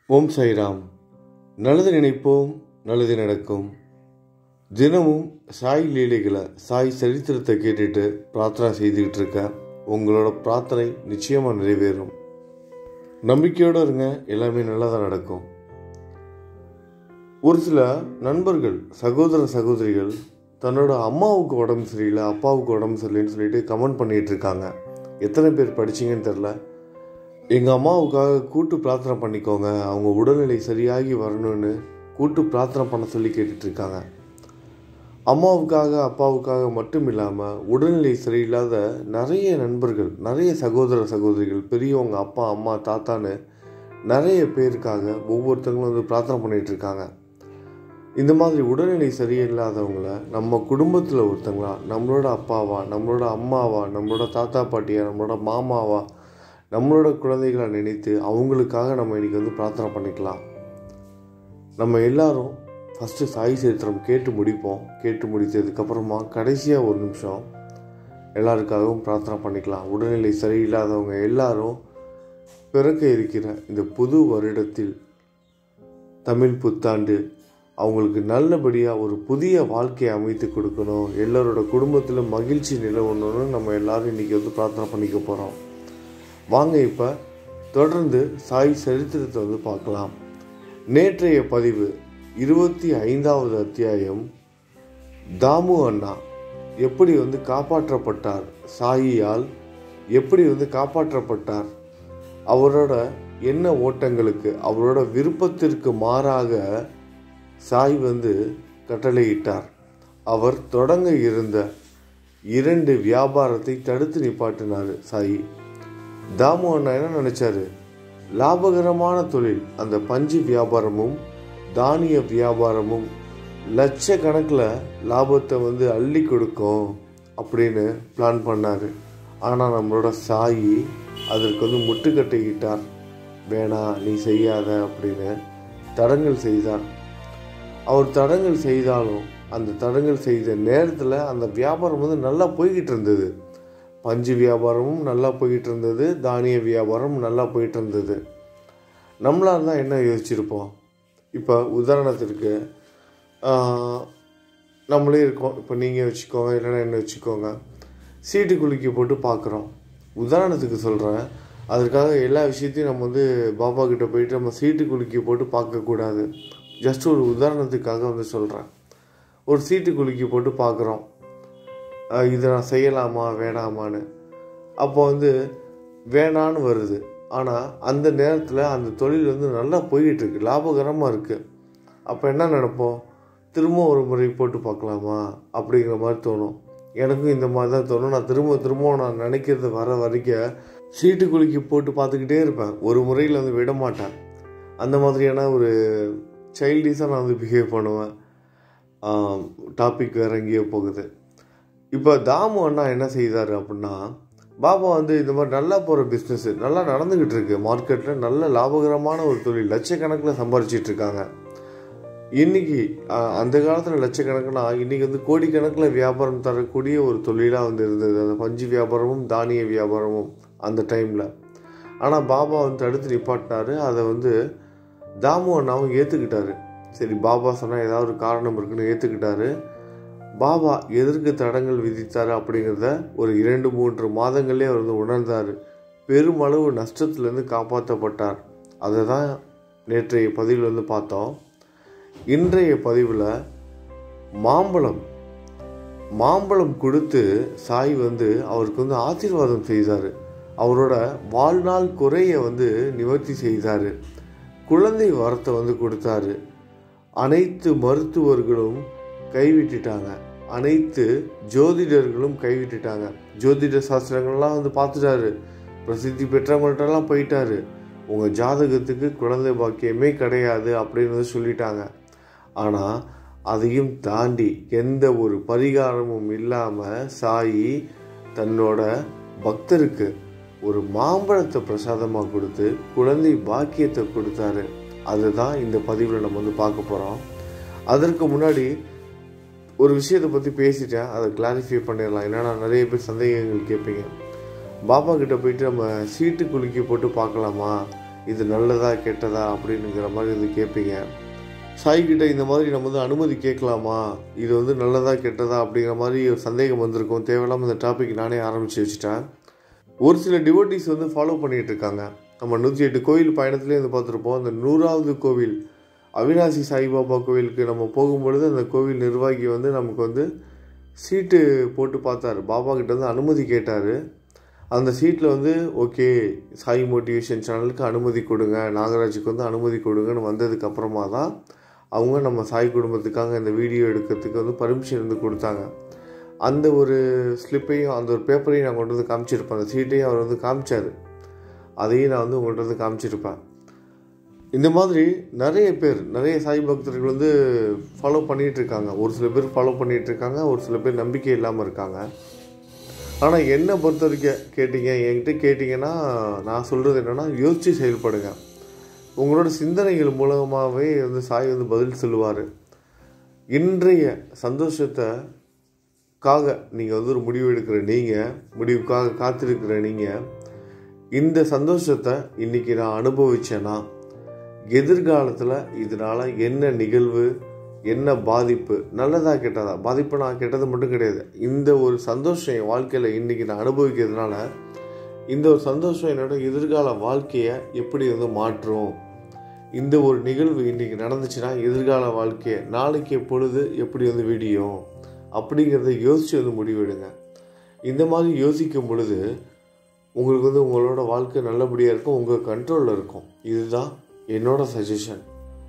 ஓம் சாய்ராம் நல்லது நினைப்போம் நல்லது நடக்கும் தினமும் சாய் லீலைகளை சாய் சரித்திரத்தை கேட்டுட்டு பிரார்த்தனை செய்துக்கிட்டு இருக்க உங்களோட பிரார்த்தனை நிச்சயமாக நிறைவேறும் நம்பிக்கையோடு இருங்க எல்லாமே நல்லதாக நடக்கும் ஒரு சில நண்பர்கள் சகோதர சகோதரிகள் தன்னோட அம்மாவுக்கு உடம்பு சரியில்லை அப்பாவுக்கு உடம்பு சரியில்லைன்னு சொல்லிட்டு கமெண்ட் பண்ணிட்டு இருக்காங்க எத்தனை பேர் படிச்சீங்கன்னு தெரில எங்கள் அம்மாவுக்காக கூட்டு பிரார்த்தனை பண்ணிக்கோங்க அவங்க உடல்நிலை சரியாகி வரணும்னு கூட்டு பிரார்த்தனை பண்ண சொல்லி கேட்டுட்டு இருக்காங்க அம்மாவுக்காக அப்பாவுக்காக மட்டும் இல்லாமல் உடல்நிலை சரியில்லாத நிறைய நண்பர்கள் நிறைய சகோதர சகோதரிகள் பெரியவங்க அப்பா அம்மா தாத்தான்னு நிறைய பேருக்காக ஒவ்வொருத்தங்களும் வந்து பிரார்த்தனை பண்ணிட்டு இருக்காங்க இந்த மாதிரி உடல்நிலை சரியில்லாதவங்கள நம்ம குடும்பத்தில் ஒருத்தங்களா நம்மளோட அப்பாவா நம்மளோட அம்மாவா நம்மளோட தாத்தா பாட்டியா நம்மளோட மாமாவா நம்மளோட குழந்தைகளை நினைத்து அவங்களுக்காக நம்ம இன்னைக்கு வந்து பிரார்த்தனை பண்ணிக்கலாம் நம்ம எல்லாரும் ஃபஸ்ட்டு சாய் சரித்திரம் கேட்டு முடிப்போம் கேட்டு முடித்ததுக்கப்புறமா கடைசியாக ஒரு நிமிஷம் எல்லாருக்காகவும் பிரார்த்தனை பண்ணிக்கலாம் உடல்நிலை சரியில்லாதவங்க எல்லாரும் பிறக்க இருக்கிற இந்த புது வருடத்தில் தமிழ் புத்தாண்டு அவங்களுக்கு நல்லபடியாக ஒரு புதிய வாழ்க்கையை அமைத்து கொடுக்கணும் எல்லாரோட குடும்பத்தில் மகிழ்ச்சி நிலவணும்னு நம்ம எல்லாரும் இன்றைக்கி வந்து பிரார்த்தனை பண்ணிக்க போகிறோம் வாங்க இப்போ தொடர்ந்து சாய் சரித்திரத்தை வந்து பார்க்கலாம் நேற்றைய பதிவு இருபத்தி ஐந்தாவது அத்தியாயம் தாமு அண்ணா எப்படி வந்து காப்பாற்றப்பட்டார் சாயியால் எப்படி வந்து காப்பாற்றப்பட்டார் அவரோட எண்ண ஓட்டங்களுக்கு அவரோட விருப்பத்திற்கு மாறாக சாய் வந்து கட்டளையிட்டார் அவர் தொடங்க இருந்த இரண்டு வியாபாரத்தை தடுத்து நிப்பாட்டினார் சாய் தாமு அண்ணா என்ன நினைச்சாரு லாபகரமான தொழில் அந்த பஞ்சு வியாபாரமும் தானிய வியாபாரமும் லட்சக்கணக்கில் லாபத்தை வந்து அள்ளி கொடுக்கும் அப்படின்னு பிளான் பண்ணார் ஆனால் நம்மளோட சாயி அதற்கு வந்து முட்டுக்கட்டையிட்டார் வேணாம் நீ செய்யாத அப்படின்னு தடங்கல் செய்தார் அவர் தடங்கல் செய்தாலும் அந்த தடங்கல் செய்த நேரத்தில் அந்த வியாபாரம் வந்து நல்லா போய்கிட்டு இருந்தது பஞ்சு வியாபாரமும் நல்லா போய்கிட்டு இருந்தது தானிய வியாபாரமும் நல்லா போயிட்டு இருந்தது நம்மளாக தான் என்ன யோசிச்சிருப்போம் இப்போ உதாரணத்திற்கு நம்மளே இருக்கோம் இப்போ நீங்கள் வச்சுக்கோங்க இல்லைன்னா என்ன வச்சுக்கோங்க சீட்டு குலுக்கி போட்டு பார்க்குறோம் உதாரணத்துக்கு சொல்கிறேன் அதற்காக எல்லா விஷயத்தையும் நம்ம வந்து பாபா கிட்ட போயிட்டு நம்ம சீட்டு குலுக்கி போட்டு பார்க்கக்கூடாது ஜஸ்ட் ஒரு உதாரணத்துக்காக வந்து சொல்கிறேன் ஒரு சீட்டு குலுக்கி போட்டு பார்க்குறோம் இதை நான் செய்யலாமா வேணாமான்னு அப்போ வந்து வேணான்னு வருது ஆனால் அந்த நேரத்தில் அந்த தொழில் வந்து நல்லா போய்கிட்டு இருக்கு லாபகரமாக இருக்குது அப்போ என்ன நினைப்போம் திரும்ப ஒரு முறை போட்டு பார்க்கலாமா அப்படிங்கிற மாதிரி தோணும் எனக்கும் இந்த மாதிரி தான் தோணும் நான் திரும்ப திரும்ப நான் நினைக்கிறது வர வரைக்கும் சீட்டு குலுக்கி போட்டு பார்த்துக்கிட்டே இருப்பேன் ஒரு முறையில் வந்து விட மாட்டேன் அந்த மாதிரியான ஒரு சைல்டிஷாக நான் வந்து பிஹேவ் பண்ணுவேன் டாபிக் வேற எங்கேயோ போகுது இப்போ தாமு அண்ணா என்ன செய்தார் அப்படின்னா பாபா வந்து இந்த மாதிரி நல்லா போகிற பிஸ்னஸ் நல்லா நடந்துக்கிட்டு இருக்கு மார்க்கெட்டில் நல்ல லாபகரமான ஒரு தொழில் லட்சக்கணக்கில் சம்பாரிச்சிட்டு இருக்காங்க இன்னைக்கு அந்த காலத்தில் லட்சக்கணக்குனா இன்னைக்கு வந்து கோடிக்கணக்கில் வியாபாரம் தரக்கூடிய ஒரு தொழிலாக வந்து இருந்தது அந்த பஞ்சு வியாபாரமும் தானிய வியாபாரமும் அந்த டைமில் ஆனால் பாபா வந்து தடுத்து நிப்பாட்டினாரு அதை வந்து தாமு அண்ணாவும் ஏற்றுக்கிட்டாரு சரி பாபா சொன்னால் ஏதாவது ஒரு காரணம் இருக்குன்னு ஏற்றுக்கிட்டாரு பாபா எதற்கு தடங்கள் விதித்தார் அப்படிங்கிறத ஒரு இரண்டு மூன்று மாதங்களே அவர் வந்து உணர்ந்தார் பெருமளவு நஷ்டத்துலேருந்து காப்பாற்றப்பட்டார் அதை தான் நேற்றைய பதிவில் வந்து பார்த்தோம் இன்றைய பதிவில் மாம்பழம் மாம்பழம் கொடுத்து சாய் வந்து அவருக்கு வந்து ஆசீர்வாதம் செய்தார் அவரோட வாழ்நாள் குறைய வந்து நிவர்த்தி செய்தார் குழந்தை வரத்தை வந்து கொடுத்தாரு அனைத்து மருத்துவர்களும் கைவிட்டுட்டாங்க அனைத்து ஜோதிடர்களும் கைவிட்டுட்டாங்க ஜோதிட சாஸ்திரங்கள்லாம் வந்து பார்த்துட்டாரு பிரசித்தி பெற்றவங்கள்ட்டெல்லாம் போயிட்டாரு உங்கள் ஜாதகத்துக்கு குழந்தை பாக்கியமே கிடையாது அப்படின்னு வந்து சொல்லிட்டாங்க ஆனால் அதையும் தாண்டி எந்த ஒரு பரிகாரமும் இல்லாமல் சாயி தன்னோட பக்தருக்கு ஒரு மாம்பழத்தை பிரசாதமாக கொடுத்து குழந்தை பாக்கியத்தை கொடுத்தாரு அதுதான் இந்த பதிவில் நம்ம வந்து பார்க்க போகிறோம் அதற்கு முன்னாடி ஒரு விஷயத்தை பற்றி பேசிட்டேன் அதை கிளாரிஃபை பண்ணிடலாம் என்னன்னா நிறைய பேர் சந்தேகங்கள் கேட்பீங்க பாபா கிட்ட போயிட்டு நம்ம சீட்டு குலுக்கி போட்டு பார்க்கலாமா இது நல்லதா கெட்டதா அப்படின்னுங்கிற மாதிரி இது கேட்பீங்க சாய்கிட்ட இந்த மாதிரி நம்ம வந்து அனுமதி கேட்கலாமா இது வந்து நல்லதா கெட்டதா அப்படிங்கிற மாதிரி ஒரு சந்தேகம் வந்திருக்கும் தேவையில்லாமல் இந்த டாபிக் நானே ஆரம்பித்து வச்சுட்டேன் ஒரு சில டிவோட்டிஸ் வந்து ஃபாலோ பண்ணிகிட்டு இருக்காங்க நம்ம நூற்றி எட்டு கோயில் பயணத்துலேயே வந்து பார்த்துருப்போம் அந்த நூறாவது கோவில் அவினாசி சாய்பாபா கோவிலுக்கு நம்ம போகும்பொழுது அந்த கோவில் நிர்வாகி வந்து நமக்கு வந்து சீட்டு போட்டு பார்த்தாரு பாபா கிட்ட வந்து அனுமதி கேட்டார் அந்த சீட்டில் வந்து ஓகே சாய் மோட்டிவேஷன் சேனலுக்கு அனுமதி கொடுங்க நாகராஜுக்கு வந்து அனுமதி கொடுங்கன்னு வந்ததுக்கு அப்புறமா தான் அவங்க நம்ம சாய் குடும்பத்துக்காக இந்த வீடியோ எடுக்கிறதுக்கு வந்து பர்மிஷன் வந்து கொடுத்தாங்க அந்த ஒரு ஸ்லிப்பையும் அந்த ஒரு பேப்பரையும் நான் கொண்டு வந்து காமிச்சிருப்பேன் அந்த சீட்டையும் அவர் வந்து காமிச்சார் அதையும் நான் வந்து உங்கள்கிட்ட வந்து காமிச்சிருப்பேன் இந்த மாதிரி நிறைய பேர் நிறைய சாய் பக்தர்கள் வந்து ஃபாலோ பண்ணிகிட்டு இருக்காங்க ஒரு சில பேர் ஃபாலோ பண்ணிகிட்டு இருக்காங்க ஒரு சில பேர் நம்பிக்கை இல்லாமல் இருக்காங்க ஆனால் என்னை பொறுத்த வரைக்கும் கேட்டிங்க என்கிட்ட கேட்டிங்கன்னா நான் சொல்கிறது என்னென்னா யோசித்து செயல்படுங்க உங்களோட சிந்தனைகள் மூலமாகவே வந்து சாய் வந்து பதில் சொல்லுவார் இன்றைய சந்தோஷத்தை காக நீங்கள் வந்து ஒரு முடிவு எடுக்கிற நீங்கள் முடிவுக்காக காத்திருக்கிற நீங்கள் இந்த சந்தோஷத்தை இன்றைக்கி நான் அனுபவிச்சேன்னா எதிர்காலத்தில் இதனால் என்ன நிகழ்வு என்ன பாதிப்பு நல்லதா கெட்டதா பாதிப்பு நான் கெட்டது மட்டும் கிடையாது இந்த ஒரு சந்தோஷம் என் வாழ்க்கையில் இன்றைக்கி நான் அனுபவிக்கிறதுனால இந்த ஒரு சந்தோஷம் என்னோட எதிர்கால வாழ்க்கையை எப்படி வந்து மாற்றும் இந்த ஒரு நிகழ்வு இன்றைக்கி நடந்துச்சுன்னா எதிர்கால வாழ்க்கையை நாளைக்கு பொழுது எப்படி வந்து விடியும் அப்படிங்கிறத யோசித்து வந்து முடிவெடுங்க இந்த மாதிரி யோசிக்கும் பொழுது உங்களுக்கு வந்து உங்களோட வாழ்க்கை நல்லபடியாக இருக்கும் உங்கள் கண்ட்ரோலில் இருக்கும் இதுதான் என்னோட சஜஷன்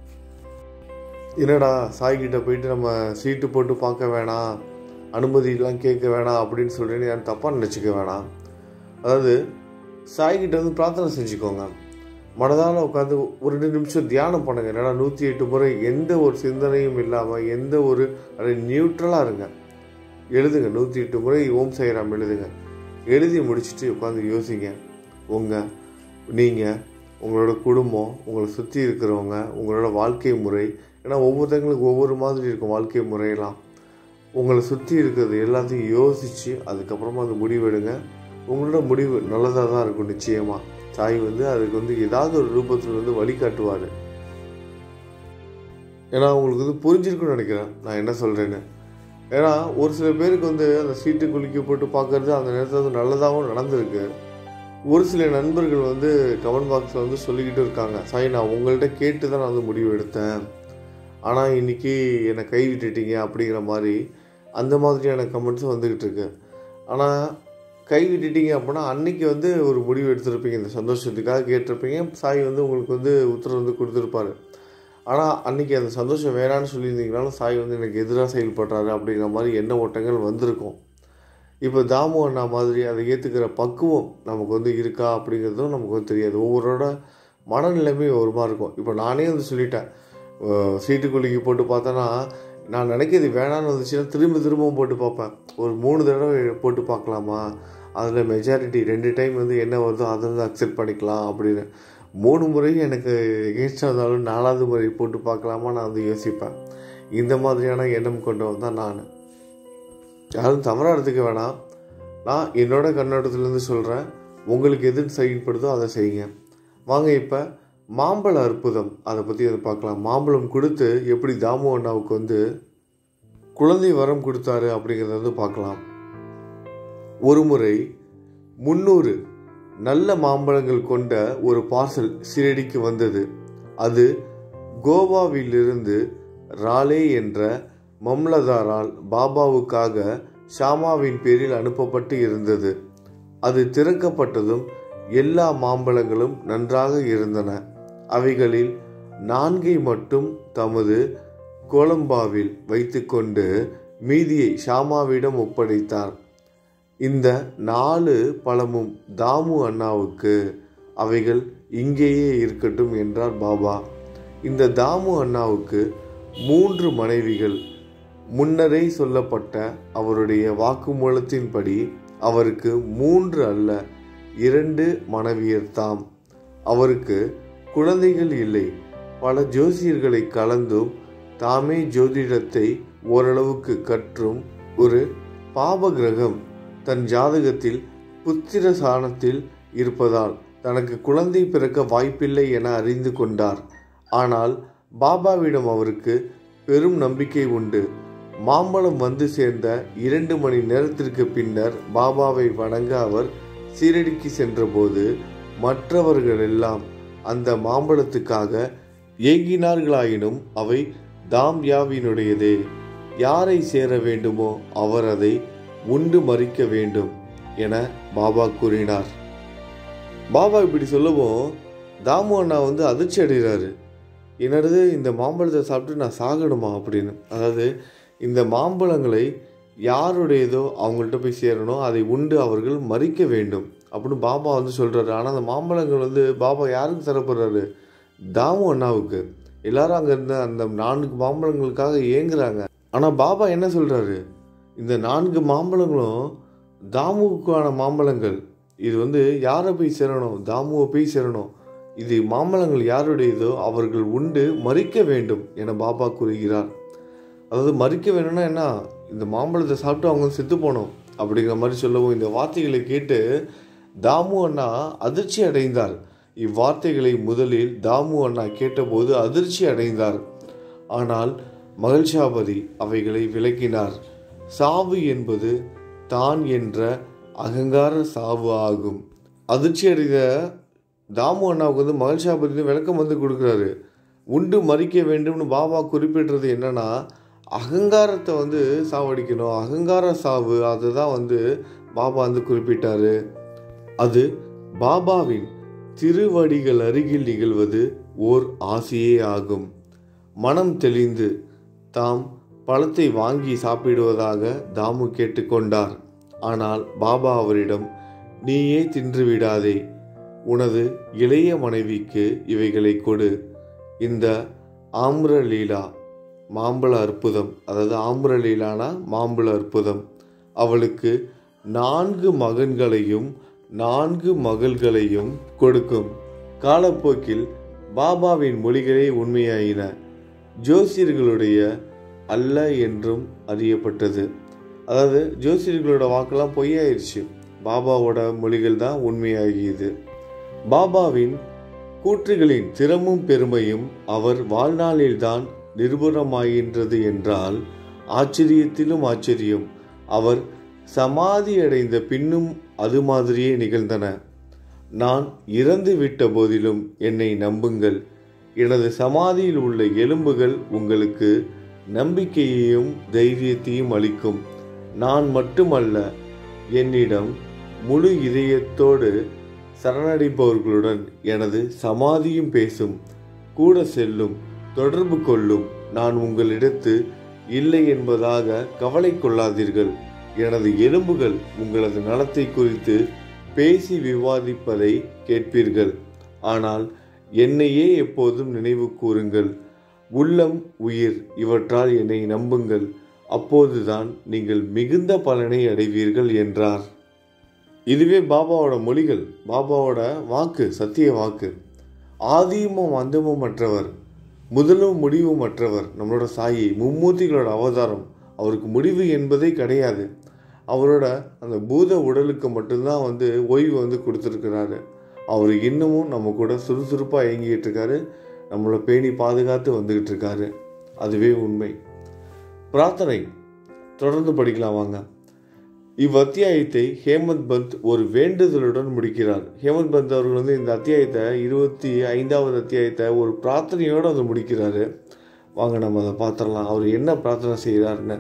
என்னடா சாய்கிட்ட போயிட்டு நம்ம சீட்டு போட்டு பார்க்க வேணாம் அனுமதியெலாம் கேட்க வேணாம் அப்படின்னு சொல்லிட்டு நான் தப்பாக நினச்சிக்க வேணாம் அதாவது சாய்கிட்ட வந்து பிரார்த்தனை செஞ்சுக்கோங்க மனதால் உட்காந்து ஒரு ரெண்டு நிமிஷம் தியானம் பண்ணுங்க என்னடா நூற்றி எட்டு முறை எந்த ஒரு சிந்தனையும் இல்லாமல் எந்த ஒரு அது நியூட்ரலாக இருங்க எழுதுங்க நூற்றி எட்டு முறை ஓம் சைராம் எழுதுங்க எழுதி முடிச்சுட்டு உட்காந்து யோசிங்க உங்கள் நீங்கள் உங்களோட குடும்பம் உங்களை சுற்றி இருக்கிறவங்க உங்களோட வாழ்க்கை முறை ஏன்னா ஒவ்வொருத்தங்களுக்கு ஒவ்வொரு மாதிரி இருக்கும் வாழ்க்கை முறையெல்லாம் உங்களை சுற்றி இருக்கிறது எல்லாத்தையும் யோசித்து அதுக்கப்புறமா அந்த முடிவெடுங்க உங்களோட முடிவு நல்லதாக தான் இருக்கும் நிச்சயமாக சாய் வந்து அதுக்கு வந்து ஏதாவது ஒரு ரூபத்தில் வந்து வழிகாட்டுவார் ஏன்னா உங்களுக்கு வந்து புரிஞ்சிருக்குன்னு நினைக்கிறேன் நான் என்ன சொல்கிறேன்னு ஏன்னா ஒரு சில பேருக்கு வந்து அந்த சீட்டு குலுக்கி போட்டு பார்க்கறது அந்த நேரத்தில் வந்து நல்லதாகவும் நடந்திருக்கு ஒரு சில நண்பர்கள் வந்து கமெண்ட் பாக்ஸில் வந்து சொல்லிக்கிட்டு இருக்காங்க சாய் நான் உங்கள்கிட்ட கேட்டு தான் நான் வந்து முடிவு எடுத்தேன் ஆனால் இன்றைக்கி என்னை கை விட்டுட்டீங்க அப்படிங்கிற மாதிரி அந்த மாதிரியான கமெண்ட்ஸும் வந்துக்கிட்டு இருக்கு ஆனால் கை விட்டுட்டீங்க அப்படின்னா அன்னைக்கு வந்து ஒரு முடிவு எடுத்திருப்பீங்க இந்த சந்தோஷத்துக்காக கேட்டிருப்பீங்க சாய் வந்து உங்களுக்கு வந்து உத்தரவு வந்து கொடுத்துருப்பாரு ஆனால் அன்னைக்கு அந்த சந்தோஷம் வேணான்னு சொல்லியிருந்தீங்கனாலும் சாய் வந்து எனக்கு எதிராக செயல்படுறாரு அப்படிங்கிற மாதிரி எண்ண ஓட்டங்கள் வந்திருக்கும் இப்போ தாமு அண்ணா மாதிரி அதை ஏற்றுக்கிற பக்குவம் நமக்கு வந்து இருக்கா அப்படிங்கிறதும் நமக்கு வந்து தெரியாது ஒவ்வொருவரோட மனநிலைமை ஒரு மாதிரி இருக்கும் இப்போ நானே வந்து சொல்லிட்டேன் அஹ் சீட்டு குலுக்கி போட்டு பார்த்தேன்னா நான் நினைக்கிறது வேணான்னு வந்துச்சுன்னா திரும்ப திரும்பவும் போட்டு பார்ப்பேன் ஒரு மூணு தடவை போட்டு பார்க்கலாமா அதில் மெஜாரிட்டி ரெண்டு டைம் வந்து என்ன வருதோ அதை வந்து அக்செப்ட் பண்ணிக்கலாம் அப்படின்னு மூணு முறையும் எனக்கு எகேன்ஸ்டாக இருந்தாலும் நாலாவது முறை போட்டு பார்க்கலாமா நான் வந்து யோசிப்பேன் இந்த மாதிரியான எண்ணம் கொண்டவன் தான் நான் யாரும் தவறாக எடுத்துக்க வேணாம் நான் என்னோட கண்ணோட்டத்துலேருந்து சொல்கிறேன் உங்களுக்கு எது செயல்படுதோ அதை செய்யுங்க வாங்க இப்போ மாம்பழ அற்புதம் அதை பற்றி வந்து பார்க்கலாம் மாம்பழம் கொடுத்து எப்படி தாமு அண்ணாவுக்கு வந்து குழந்தை வரம் கொடுத்தாரு அப்படிங்கிறத வந்து பார்க்கலாம் ஒரு முறை முந்நூறு நல்ல மாம்பழங்கள் கொண்ட ஒரு பார்சல் சிரடிக்கு வந்தது அது கோவாவிலிருந்து ராலே என்ற மம்லதாரால் பாபாவுக்காக ஷாமாவின் பேரில் அனுப்பப்பட்டு இருந்தது அது திறக்கப்பட்டதும் எல்லா மாம்பழங்களும் நன்றாக இருந்தன அவைகளில் நான்கை மட்டும் தமது கோலம்பாவில் வைத்துக்கொண்டு மீதியை ஷாமாவிடம் ஒப்படைத்தார் இந்த நாலு பழமும் தாமு அண்ணாவுக்கு அவைகள் இங்கேயே இருக்கட்டும் என்றார் பாபா இந்த தாமு அண்ணாவுக்கு மூன்று மனைவிகள் முன்னரே சொல்லப்பட்ட அவருடைய வாக்குமூலத்தின்படி அவருக்கு மூன்று அல்ல இரண்டு மனைவியர் தாம் அவருக்கு குழந்தைகள் இல்லை பல ஜோசியர்களை கலந்தும் தாமே ஜோதிடத்தை ஓரளவுக்கு கற்றும் ஒரு பாபகிரகம் தன் ஜாதகத்தில் புத்திர சாணத்தில் இருப்பதால் தனக்கு குழந்தை பிறக்க வாய்ப்பில்லை என அறிந்து கொண்டார் ஆனால் பாபாவிடம் அவருக்கு பெரும் நம்பிக்கை உண்டு மாம்பழம் வந்து சேர்ந்த இரண்டு மணி நேரத்திற்கு பின்னர் பாபாவை வணங்க அவர் சீரடிக்கு சென்றபோது மற்றவர்கள் எல்லாம் அந்த மாம்பழத்துக்காக ஏங்கினார்களாயினும் அவை தாம் யாவினுடையதே யாரை சேர வேண்டுமோ அவர் அதை உண்டு மறிக்க வேண்டும் என பாபா கூறினார் பாபா இப்படி சொல்லவும் தாமு அண்ணா வந்து அதிர்ச்சி அடைகிறாரு என்னது இந்த மாம்பழத்தை சாப்பிட்டு நான் சாகணுமா அப்படின்னு அதாவது இந்த மாம்பழங்களை யாருடையதோ அவங்கள்ட்ட போய் சேரணும் அதை உண்டு அவர்கள் மறிக்க வேண்டும் அப்படின்னு பாபா வந்து சொல்கிறாரு ஆனால் அந்த மாம்பழங்கள் வந்து பாபா யாருக்கு தரப்படுறாரு தாமு அண்ணாவுக்கு எல்லாரும் அங்கே இருந்த அந்த நான்கு மாம்பழங்களுக்காக ஏங்குறாங்க ஆனால் பாபா என்ன சொல்கிறாரு இந்த நான்கு மாம்பழங்களும் தாமுவுக்கான மாம்பழங்கள் இது வந்து யாரை போய் சேரணும் தாமுவை போய் சேரணும் இது மாம்பழங்கள் யாருடையதோ அவர்கள் உண்டு மறிக்க வேண்டும் என பாபா கூறுகிறார் அதாவது மறிக்க வேணும்னா என்ன இந்த மாம்பழத்தை சாப்பிட்டு அவங்க செத்து போனோம் அப்படிங்கிற மாதிரி சொல்லவும் இந்த வார்த்தைகளை கேட்டு தாமு அண்ணா அதிர்ச்சி அடைந்தார் இவ்வார்த்தைகளை முதலில் தாமு அண்ணா கேட்டபோது அதிர்ச்சி அடைந்தார் ஆனால் மகிழ்ச்சாபதி அவைகளை விளக்கினார் சாவு என்பது தான் என்ற அகங்கார சாவு ஆகும் அதிர்ச்சி அடைந்த தாமு அண்ணாவுக்கு வந்து மகிழ்ச்சாபதி விளக்கம் வந்து கொடுக்குறாரு உண்டு மறிக்க வேண்டும்னு பாபா குறிப்பிடுறது என்னன்னா அகங்காரத்தை வந்து சாவடிக்கணும் அகங்கார சாவு அதுதான் வந்து பாபா வந்து குறிப்பிட்டாரு அது பாபாவின் திருவடிகள் அருகில் நிகழ்வது ஓர் ஆசையே ஆகும் மனம் தெளிந்து தாம் பழத்தை வாங்கி சாப்பிடுவதாக தாமு கேட்டுக்கொண்டார் ஆனால் பாபா அவரிடம் நீயே தின்று விடாதே உனது இளைய மனைவிக்கு இவைகளை கொடு இந்த ஆம்ரலீலா மாம்பழ அற்புதம் அதாவது ஆம்ரலீலானா மாம்பழ அற்புதம் அவளுக்கு நான்கு மகன்களையும் நான்கு மகள்களையும் கொடுக்கும் காலப்போக்கில் பாபாவின் மொழிகளே உண்மையாயின ஜோசியர்களுடைய அல்ல என்றும் அறியப்பட்டது அதாவது ஜோசியர்களோட வாக்கெல்லாம் பொய்யாயிருச்சு பாபாவோட மொழிகள் தான் உண்மையாகியது பாபாவின் கூற்றுகளின் திறமும் பெருமையும் அவர் வாழ்நாளில்தான் நிரூபணமாகின்றது என்றால் ஆச்சரியத்திலும் ஆச்சரியம் அவர் சமாதி அடைந்த பின்னும் அது மாதிரியே நிகழ்ந்தன நான் இறந்து விட்ட போதிலும் என்னை நம்புங்கள் எனது சமாதியில் உள்ள எலும்புகள் உங்களுக்கு நம்பிக்கையையும் தைரியத்தையும் அளிக்கும் நான் மட்டுமல்ல என்னிடம் முழு இதயத்தோடு சரணடைப்பவர்களுடன் எனது சமாதியும் பேசும் கூட செல்லும் தொடர்பு கொள்ளும் நான் உங்களிடத்து இல்லை என்பதாக கவலை கொள்ளாதீர்கள் எனது எலும்புகள் உங்களது நலத்தை குறித்து பேசி விவாதிப்பதை கேட்பீர்கள் ஆனால் என்னையே எப்போதும் நினைவு கூறுங்கள் உள்ளம் உயிர் இவற்றால் என்னை நம்புங்கள் அப்போதுதான் நீங்கள் மிகுந்த பலனை அடைவீர்கள் என்றார் இதுவே பாபாவோட மொழிகள் பாபாவோட வாக்கு சத்திய வாக்கு ஆதியமும் அந்தமும் மற்றவர் முதலும் முடிவும் மற்றவர் நம்மளோட சாயி மும்மூர்த்திகளோட அவதாரம் அவருக்கு முடிவு என்பதே கிடையாது அவரோட அந்த பூத உடலுக்கு மட்டும்தான் வந்து ஓய்வு வந்து கொடுத்துருக்கிறாரு அவர் இன்னமும் நம்ம கூட சுறுசுறுப்பாக இயங்கிட்டு இருக்காரு நம்மளை பேணி பாதுகாத்து வந்துக்கிட்டு இருக்காரு அதுவே உண்மை பிரார்த்தனை தொடர்ந்து படிக்கலாம் வாங்க இவ்வத்தியாயத்தை ஹேமந்த் பந்த் ஒரு வேண்டுதலுடன் முடிக்கிறார் ஹேமந்த் பந்த் அவர்கள் வந்து இந்த அத்தியாயத்தை இருபத்தி ஐந்தாவது அத்தியாயத்தை ஒரு பிரார்த்தனையோடு வந்து முடிக்கிறாரு வாங்க நம்ம அதை பார்த்துடலாம் அவர் என்ன பிரார்த்தனை செய்கிறாருன்னு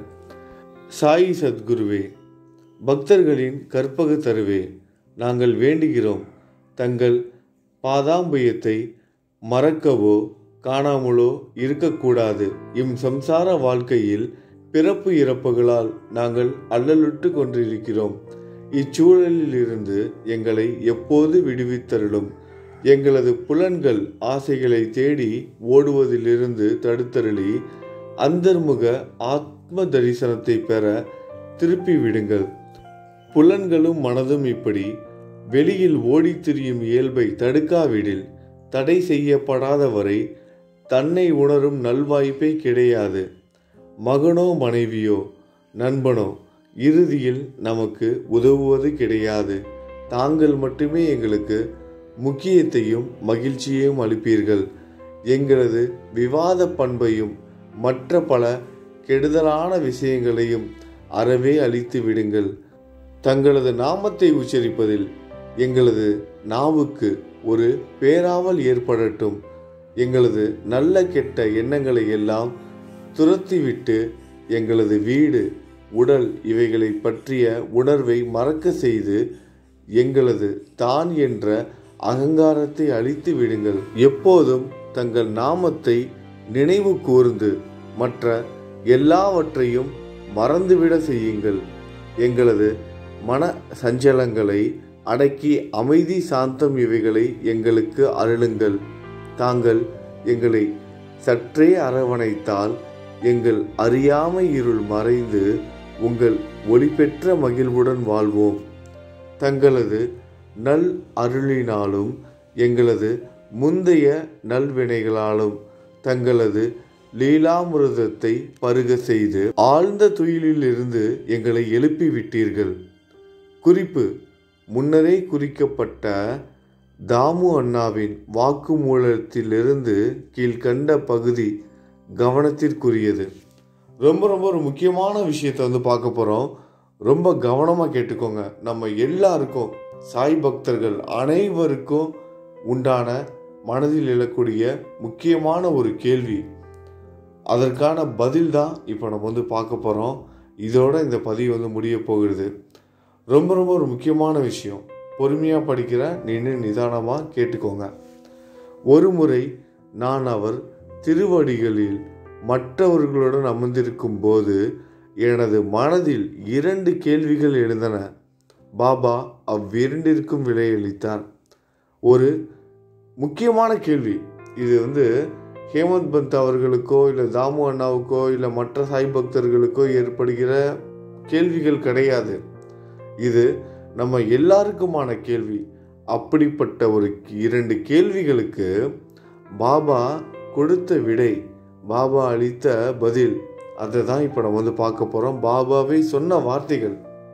சாயி சத்குருவே பக்தர்களின் கற்பக தருவே நாங்கள் வேண்டுகிறோம் தங்கள் பாதாம்பயத்தை மறக்கவோ காணாமலோ இருக்கக்கூடாது இம் சம்சார வாழ்க்கையில் பிறப்பு இறப்புகளால் நாங்கள் அல்லலுட்டு கொண்டிருக்கிறோம் இச்சூழலில் இருந்து எங்களை எப்போது விடுவித்தருளும் எங்களது புலன்கள் ஆசைகளை தேடி ஓடுவதிலிருந்து தடுத்தருளி அந்தர்முக ஆத்ம தரிசனத்தை பெற திருப்பி விடுங்கள் புலன்களும் மனதும் இப்படி வெளியில் ஓடித் திரியும் இயல்பை தடுக்காவிடில் தடை செய்யப்படாத வரை தன்னை உணரும் நல்வாய்ப்பே கிடையாது மகனோ மனைவியோ நண்பனோ இறுதியில் நமக்கு உதவுவது கிடையாது தாங்கள் மட்டுமே எங்களுக்கு முக்கியத்தையும் மகிழ்ச்சியையும் அளிப்பீர்கள் எங்களது விவாத பண்பையும் மற்ற பல கெடுதலான விஷயங்களையும் அறவே அழித்து விடுங்கள் தங்களது நாமத்தை உச்சரிப்பதில் எங்களது நாவுக்கு ஒரு பேராவல் ஏற்படட்டும் எங்களது நல்ல கெட்ட எண்ணங்களை எல்லாம் துரத்திவிட்டு எங்களது வீடு உடல் இவைகளை பற்றிய உணர்வை மறக்க செய்து எங்களது தான் என்ற அகங்காரத்தை அழித்து விடுங்கள் எப்போதும் தங்கள் நாமத்தை நினைவு கூர்ந்து மற்ற எல்லாவற்றையும் மறந்துவிட செய்யுங்கள் எங்களது மன சஞ்சலங்களை அடக்கி அமைதி சாந்தம் இவைகளை எங்களுக்கு அருளுங்கள் தாங்கள் எங்களை சற்றே அரவணைத்தால் எங்கள் அறியாமை இருள் மறைந்து உங்கள் ஒளிபெற்ற மகிழ்வுடன் வாழ்வோம் தங்களது நல் அருளினாலும் எங்களது முந்தைய நல்வினைகளாலும் தங்களது லீலாமிருதத்தை பருக செய்து ஆழ்ந்த துயிலிலிருந்து எங்களை எழுப்பி விட்டீர்கள் குறிப்பு முன்னரே குறிக்கப்பட்ட தாமு அண்ணாவின் வாக்குமூலத்திலிருந்து கீழ்கண்ட பகுதி கவனத்திற்குரியது ரொம்ப ரொம்ப ஒரு முக்கியமான விஷயத்தை வந்து பார்க்க போகிறோம் ரொம்ப கவனமாக கேட்டுக்கோங்க நம்ம எல்லாருக்கும் சாய் பக்தர்கள் அனைவருக்கும் உண்டான மனதில் எழக்கூடிய முக்கியமான ஒரு கேள்வி அதற்கான பதில் தான் இப்போ நம்ம வந்து பார்க்க போகிறோம் இதோட இந்த பதிவு வந்து முடிய போகிறது ரொம்ப ரொம்ப ஒரு முக்கியமான விஷயம் பொறுமையாக படிக்கிற நின்று நிதானமாக கேட்டுக்கோங்க ஒரு முறை நான் அவர் திருவடிகளில் மற்றவர்களுடன் அமர்ந்திருக்கும் போது எனது மனதில் இரண்டு கேள்விகள் எழுந்தன பாபா அவ்விரண்டிற்கும் விலையளித்தார் ஒரு முக்கியமான கேள்வி இது வந்து ஹேமந்த் பந்த் அவர்களுக்கோ இல்லை தாமு அண்ணாவுக்கோ இல்லை மற்ற சாய் பக்தர்களுக்கோ ஏற்படுகிற கேள்விகள் கிடையாது இது நம்ம எல்லாருக்குமான கேள்வி அப்படிப்பட்ட ஒரு இரண்டு கேள்விகளுக்கு பாபா கொடுத்த விடை பாபா அளித்த பதில் அதை தான் இப்போ நம்ம வந்து பார்க்க போகிறோம் பாபாவை சொன்ன வார்த்தைகள்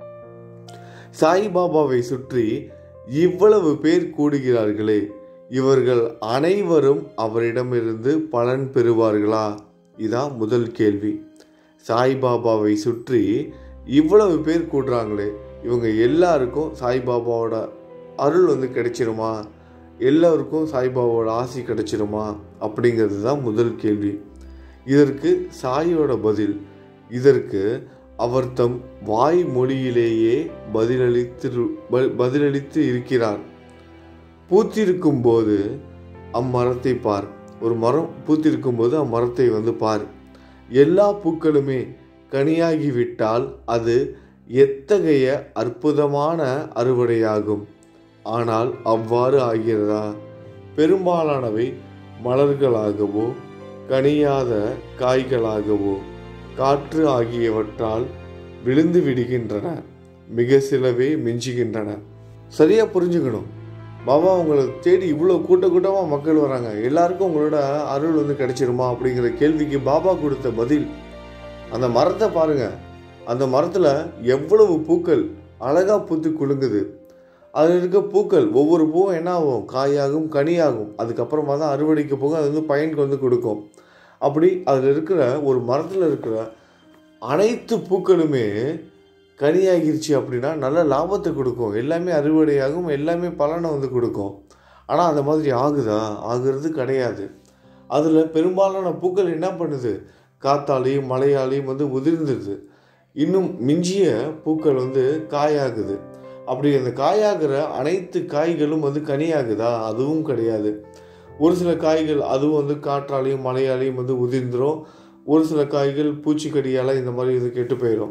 சாய் பாபாவை சுற்றி இவ்வளவு பேர் கூடுகிறார்களே இவர்கள் அனைவரும் அவரிடமிருந்து பலன் பெறுவார்களா இதான் முதல் கேள்வி சாய்பாபாவை சுற்றி இவ்வளவு பேர் கூடுறாங்களே இவங்க எல்லாருக்கும் சாய்பாபாவோட அருள் வந்து கிடைச்சிருமா எல்லோருக்கும் சாய்பாபாவோட ஆசி கிடைச்சிருமா அப்படிங்கிறது தான் முதல் கேள்வி இதற்கு சாயோட பதில் இதற்கு அவர் தம் வாய் மொழியிலேயே பதிலளித்து பதிலளித்து இருக்கிறார் பூத்திருக்கும் போது அம்மரத்தை பார் ஒரு மரம் பூத்திருக்கும் போது அம்மரத்தை வந்து பார் எல்லா பூக்களுமே கனியாகிவிட்டால் அது எத்தகைய அற்புதமான அறுவடையாகும் ஆனால் அவ்வாறு ஆகிறதா பெரும்பாலானவை மலர்களாகவோ கனியாத காய்களாகவோ காற்று ஆகியவற்றால் விழுந்து விடுகின்றன மிக சிலவே மிஞ்சுகின்றன சரியா புரிஞ்சுக்கணும் பாபா உங்களை தேடி இவ்வளோ கூட்ட கூட்டமாக மக்கள் வராங்க எல்லாருக்கும் உங்களோட அருள் வந்து கிடைச்சிருமா அப்படிங்கிற கேள்விக்கு பாபா கொடுத்த பதில் அந்த மரத்தை பாருங்க அந்த மரத்தில் எவ்வளவு பூக்கள் அழகாக பூத்து குலுங்குது அதில் இருக்க பூக்கள் ஒவ்வொரு பூவும் என்ன ஆகும் காயாகும் கனியாகும் அதுக்கப்புறமா தான் அறுவடைக்கு போக அது வந்து பயனுக்கு வந்து கொடுக்கும் அப்படி அதில் இருக்கிற ஒரு மரத்தில் இருக்கிற அனைத்து பூக்களுமே கனியாகிருச்சு அப்படின்னா நல்ல லாபத்தை கொடுக்கும் எல்லாமே அறுவடையாகும் எல்லாமே பலனை வந்து கொடுக்கும் ஆனால் அந்த மாதிரி ஆகுதா ஆகுறது கிடையாது அதில் பெரும்பாலான பூக்கள் என்ன பண்ணுது காத்தாலையும் மழையாலையும் வந்து உதிர்ந்துடுது இன்னும் மிஞ்சிய பூக்கள் வந்து காயாகுது அப்படி அந்த காயாகிற அனைத்து காய்களும் வந்து கனியாகுதா அதுவும் கிடையாது ஒரு சில காய்கள் அதுவும் வந்து காற்றாலையும் மழையாலையும் வந்து உதிர்ந்துடும் ஒரு சில காய்கள் பூச்சிக்கடியால் இந்த மாதிரி இது கெட்டு போயிடும்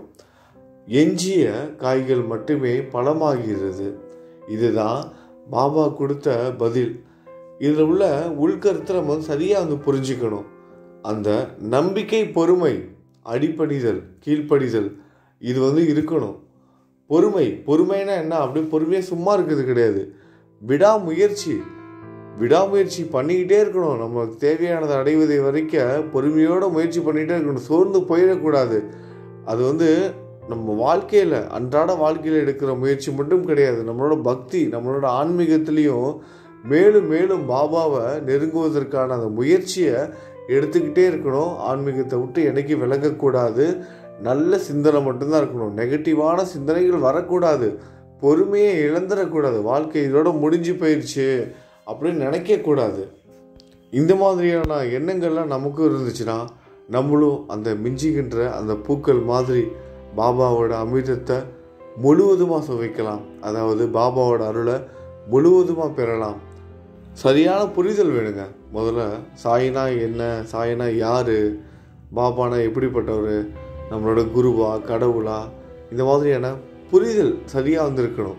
எஞ்சிய காய்கள் மட்டுமே பழமாகிறது இதுதான் பாபா கொடுத்த பதில் இதில் உள்ள உள்கருத்தை நம்ம வந்து சரியாக வந்து புரிஞ்சுக்கணும் அந்த நம்பிக்கை பொறுமை அடிப்படிதல் கீழ்ப்படிதல் இது வந்து இருக்கணும் பொறுமை பொறுமைனா என்ன அப்படியே பொறுமையாக சும்மா இருக்கிறது கிடையாது விடாமுயற்சி விடாமுயற்சி பண்ணிக்கிட்டே இருக்கணும் நமக்கு தேவையானதை அடைவதை வரைக்கும் பொறுமையோடு முயற்சி பண்ணிகிட்டே இருக்கணும் சோர்ந்து போயிடக்கூடாது அது வந்து நம்ம வாழ்க்கையில் அன்றாட வாழ்க்கையில் எடுக்கிற முயற்சி மட்டும் கிடையாது நம்மளோட பக்தி நம்மளோட ஆன்மீகத்துலேயும் மேலும் மேலும் பாபாவை நெருங்குவதற்கான அந்த முயற்சியை எடுத்துக்கிட்டே இருக்கணும் ஆன்மீகத்தை விட்டு என்னைக்கு விலகக்கூடாது நல்ல சிந்தனை மட்டும்தான் இருக்கணும் நெகட்டிவான சிந்தனைகள் வரக்கூடாது பொறுமையை இழந்துடக்கூடாது வாழ்க்கை இதோட முடிஞ்சு போயிடுச்சு அப்படின்னு நினைக்கக்கூடாது இந்த மாதிரியான எண்ணங்கள்லாம் நமக்கும் இருந்துச்சுன்னா நம்மளும் அந்த மிஞ்சுகின்ற அந்த பூக்கள் மாதிரி பாபாவோட அமிர்தத்தை முழுவதுமாக சுவைக்கலாம் அதாவது பாபாவோட அருளை முழுவதுமாக பெறலாம் சரியான புரிதல் வேணுங்க முதல்ல சாயினா என்ன சாயினா யார் பாபானா எப்படிப்பட்டவர் நம்மளோட குருவா கடவுளா இந்த மாதிரியான புரிதல் சரியாக வந்திருக்கணும்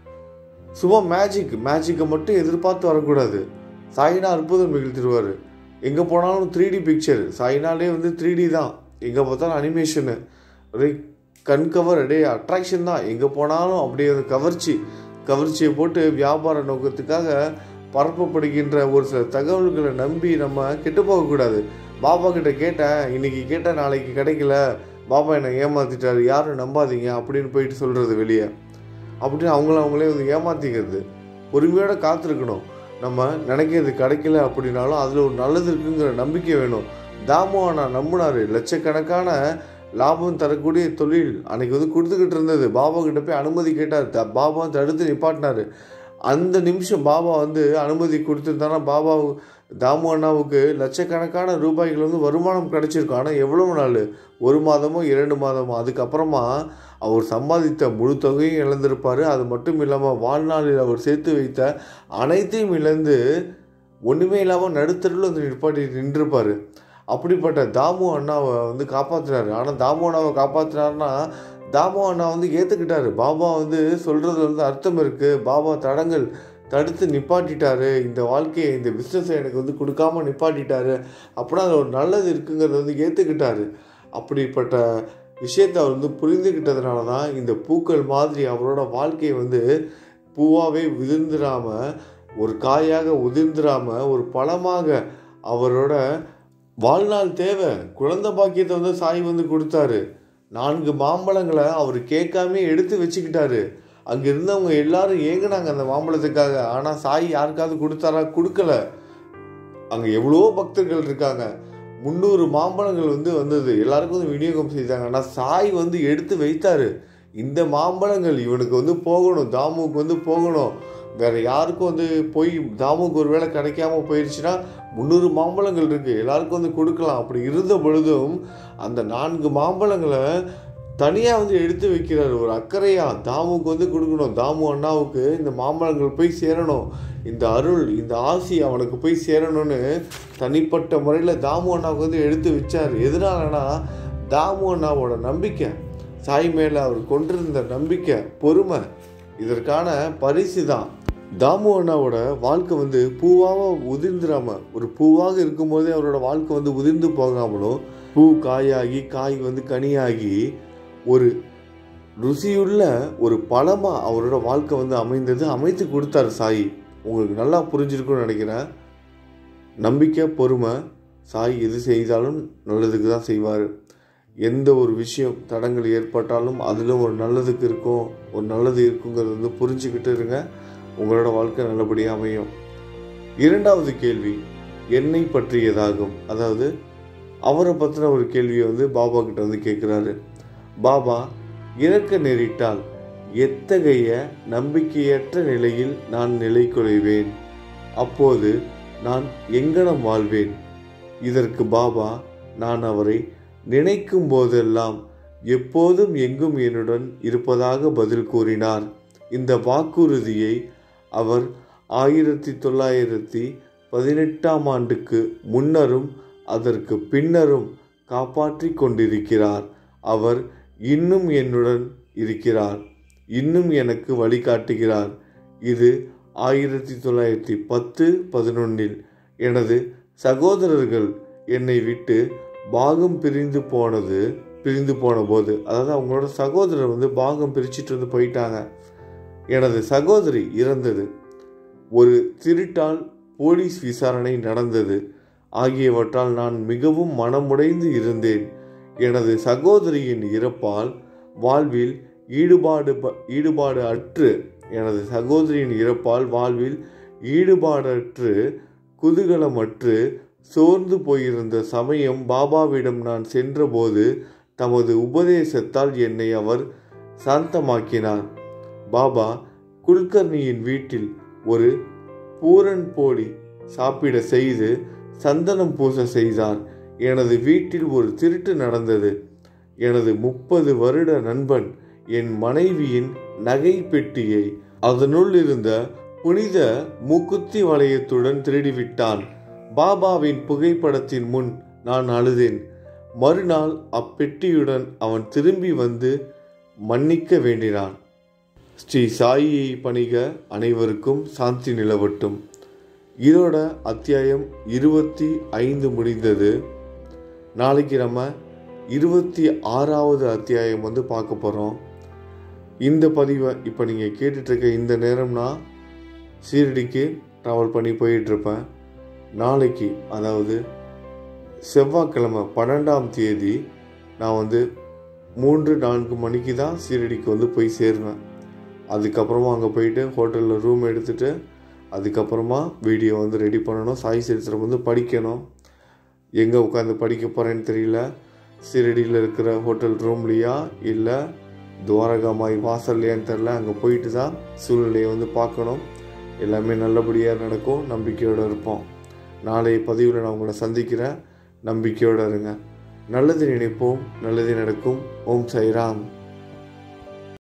சும்மா மேஜிக் மேஜிக்கை மட்டும் எதிர்பார்த்து வரக்கூடாது சாயினா அற்புதம் நிகழ்த்திடுவார் எங்கே போனாலும் த்ரீ டி பிக்சர் சாயினாலே வந்து த்ரீ டி தான் எங்கே பார்த்தாலும் அனிமேஷனு ஒரே கண் கவர் அப்படியே அட்ராக்ஷன் தான் எங்கே போனாலும் அப்படியே அந்த கவர்ச்சி கவர்ச்சியை போட்டு வியாபார நோக்கத்துக்காக பரப்பப்படுகின்ற ஒரு சில தகவல்களை நம்பி நம்ம கெட்டு போகக்கூடாது பாபா கிட்ட கேட்டேன் இன்னைக்கு கேட்டேன் நாளைக்கு கிடைக்கல பாபா என்னை ஏமாத்திட்டாரு யாரும் நம்பாதீங்க அப்படின்னு போயிட்டு சொல்கிறது வெளியே அப்படின்னு அவங்கள அவங்களே வந்து ஏமாத்திக்கிறது பொறுமையோட காத்திருக்கணும் நம்ம நினைக்கிறது கிடைக்கல அப்படின்னாலும் அதில் ஒரு நல்லது இருக்குங்கிற நம்பிக்கை வேணும் தாமோனா நம்பினாரு லட்சக்கணக்கான லாபம் தரக்கூடிய தொழில் அன்னைக்கு வந்து கொடுத்துக்கிட்டு இருந்தது பாபா கிட்ட போய் அனுமதி கேட்டார் த- பாபா தடுத்து நிப்பாட்டினாரு அந்த நிமிஷம் பாபா வந்து அனுமதி கொடுத்துருந்தானா பாபா தாமு அண்ணாவுக்கு லட்சக்கணக்கான ரூபாய்கள் வந்து வருமானம் கிடைச்சிருக்கும் ஆனால் எவ்வளவு நாள் ஒரு மாதமோ இரண்டு மாதமோ அதுக்கப்புறமா அவர் சம்பாதித்த முழு தொகையும் இழந்திருப்பார் அது மட்டும் இல்லாமல் வாழ்நாளில் அவர் சேர்த்து வைத்த அனைத்தையும் இழந்து ஒன்றுமே இல்லாமல் நடுத்தருவில் வந்து நிற்பாட்டி நின்றுப்பார் அப்படிப்பட்ட தாமு அண்ணாவை வந்து காப்பாற்றினாரு ஆனால் தாமு அண்ணாவை காப்பாற்றினாருன்னா தாமு அண்ணா வந்து ஏற்றுக்கிட்டாரு பாபா வந்து சொல்கிறது வந்து அர்த்தம் இருக்குது பாபா தடங்கள் தடுத்து நிப்பாட்டிட்டாரு இந்த வாழ்க்கையை இந்த பிஸ்னஸை எனக்கு வந்து கொடுக்காம நிப்பாட்டிட்டாரு அப்படின்னா அது ஒரு நல்லது இருக்குங்கிறத வந்து ஏற்றுக்கிட்டாரு அப்படிப்பட்ட விஷயத்தை அவர் வந்து புரிந்துக்கிட்டதுனால தான் இந்த பூக்கள் மாதிரி அவரோட வாழ்க்கையை வந்து பூவாகவே உதிர்ந்துடாம ஒரு காயாக உதிர்ந்துடாம ஒரு பழமாக அவரோட வாழ்நாள் தேவை குழந்தை பாக்கியத்தை வந்து சாய் வந்து கொடுத்தாரு நான்கு மாம்பழங்களை அவர் கேட்காம எடுத்து வச்சுக்கிட்டாரு அங்கே இருந்தவங்க எல்லாரும் ஏங்குனாங்க அந்த மாம்பழத்துக்காக ஆனால் சாய் யாருக்காவது கொடுத்தாரா கொடுக்கல அங்கே எவ்வளோ பக்தர்கள் இருக்காங்க முந்நூறு மாம்பழங்கள் வந்து வந்தது எல்லாருக்கும் வந்து விநியோகம் செய்தாங்க ஆனால் சாய் வந்து எடுத்து வைத்தாரு இந்த மாம்பழங்கள் இவனுக்கு வந்து போகணும் தாமுவுக்கு வந்து போகணும் வேற யாருக்கும் வந்து போய் தாமுக்கு ஒரு வேளை கிடைக்காம போயிடுச்சுன்னா முந்நூறு மாம்பழங்கள் இருக்கு எல்லாருக்கும் வந்து கொடுக்கலாம் அப்படி இருந்த பொழுதும் அந்த நான்கு மாம்பழங்களை தனியாக வந்து எடுத்து வைக்கிறாரு ஒரு அக்கறையா தாமுக்கு வந்து கொடுக்கணும் தாமு அண்ணாவுக்கு இந்த மாம்பழங்கள் போய் சேரணும் இந்த அருள் இந்த ஆசி அவனுக்கு போய் சேரணும்னு தனிப்பட்ட முறையில் தாமு அண்ணாவுக்கு வந்து எடுத்து வச்சார் எதனாலனா தாமு அண்ணாவோட நம்பிக்கை சாய் மேலே அவர் கொண்டிருந்த நம்பிக்கை பொறுமை இதற்கான பரிசு தான் தாமு அண்ணாவோட வாழ்க்கை வந்து பூவாக உதிர்ந்துடாம ஒரு பூவாக இருக்கும்போதே அவரோட வாழ்க்கை வந்து உதிர்ந்து போகாமலும் பூ காயாகி காய் வந்து கனியாகி ஒரு ருசியுள்ள ஒரு பழமாக அவரோட வாழ்க்கை வந்து அமைந்தது அமைத்து கொடுத்தாரு சாய் உங்களுக்கு நல்லா புரிஞ்சிருக்கும்னு நினைக்கிறேன் நம்பிக்கை பொறுமை சாய் எது செய்தாலும் நல்லதுக்கு தான் செய்வார் எந்த ஒரு விஷயம் தடங்கள் ஏற்பட்டாலும் அதில் ஒரு நல்லதுக்கு இருக்கும் ஒரு நல்லது இருக்குங்கிறது வந்து புரிஞ்சுக்கிட்டு இருங்க உங்களோட வாழ்க்கை நல்லபடியாக அமையும் இரண்டாவது கேள்வி என்னை பற்றியதாகும் அதாவது அவரை பற்றின ஒரு கேள்வியை வந்து பாபா கிட்ட வந்து கேட்குறாரு பாபா இறக்க நேரிட்டால் எத்தகைய நம்பிக்கையற்ற நிலையில் நான் நிலை குலைவேன் அப்போது நான் எங்கனம் வாழ்வேன் இதற்கு பாபா நான் அவரை நினைக்கும் போதெல்லாம் எப்போதும் எங்கும் என்னுடன் இருப்பதாக பதில் கூறினார் இந்த வாக்குறுதியை அவர் ஆயிரத்தி தொள்ளாயிரத்தி பதினெட்டாம் ஆண்டுக்கு முன்னரும் அதற்கு பின்னரும் காப்பாற்றி கொண்டிருக்கிறார் அவர் இன்னும் என்னுடன் இருக்கிறார் இன்னும் எனக்கு வழிகாட்டுகிறார் இது ஆயிரத்தி தொள்ளாயிரத்தி பத்து பதினொன்னில் எனது சகோதரர்கள் என்னை விட்டு பாகம் பிரிந்து போனது பிரிந்து போன போது அதாவது அவங்களோட சகோதரர் வந்து பாகம் பிரிச்சுட்டு வந்து போயிட்டாங்க எனது சகோதரி இறந்தது ஒரு திருட்டால் போலீஸ் விசாரணை நடந்தது ஆகியவற்றால் நான் மிகவும் மனமுடைந்து இருந்தேன் எனது சகோதரியின் இறப்பால் வாழ்வில் ஈடுபாடு ப- ஈடுபாடு அற்று எனது சகோதரியின் இறப்பால் வாழ்வில் ஈடுபாடற்று குதூகலமற்று சோர்ந்து போயிருந்த சமயம் பாபாவிடம் நான் சென்றபோது தமது உபதேசத்தால் என்னை அவர் சாந்தமாக்கினார் பாபா குல்கர்ணியின் வீட்டில் ஒரு பூரன் போடி சாப்பிட செய்து சந்தனம் பூச செய்தார் எனது வீட்டில் ஒரு திருட்டு நடந்தது எனது முப்பது வருட நண்பன் என் மனைவியின் நகை பெட்டியை அதனுள் இருந்த புனித மூக்குத்தி வளையத்துடன் திருடிவிட்டான் பாபாவின் புகைப்படத்தின் முன் நான் அழுதேன் மறுநாள் அப்பெட்டியுடன் அவன் திரும்பி வந்து மன்னிக்க வேண்டினான் ஸ்ரீ சாயியை பணிக அனைவருக்கும் சாந்தி நிலவட்டும் இதோட அத்தியாயம் இருபத்தி ஐந்து முடிந்தது நாளைக்கு நம்ம இருபத்தி ஆறாவது அத்தியாயம் வந்து பார்க்க போகிறோம் இந்த பதிவை இப்போ நீங்கள் கேட்டுட்ருக்க இந்த நேரம்னா சீரடிக்கு ட்ராவல் பண்ணி போயிட்டுருப்பேன் நாளைக்கு அதாவது செவ்வாய்க்கிழமை பன்னெண்டாம் தேதி நான் வந்து மூன்று நான்கு மணிக்கு தான் சீரடிக்கு வந்து போய் சேருவேன் அதுக்கப்புறமா அங்கே போயிட்டு ஹோட்டலில் ரூம் எடுத்துகிட்டு அதுக்கப்புறமா வீடியோ வந்து ரெடி பண்ணணும் சாய் சரித்திரம் வந்து படிக்கணும் எங்கே உட்காந்து படிக்க போகிறேன்னு தெரியல சீரடியில் இருக்கிற ஹோட்டல் ரூம்லையா இல்லை துவாரகாமாய் வாசல்லையான்னு தெரில அங்கே போயிட்டு தான் சூழ்நிலையை வந்து பார்க்கணும் எல்லாமே நல்லபடியாக நடக்கும் நம்பிக்கையோடு இருப்போம் நாளைய பதிவில் நான் உங்களை சந்திக்கிறேன் நம்பிக்கையோடு இருங்க நல்லது நினைப்போம் நல்லது நடக்கும் ஓம் சைராம்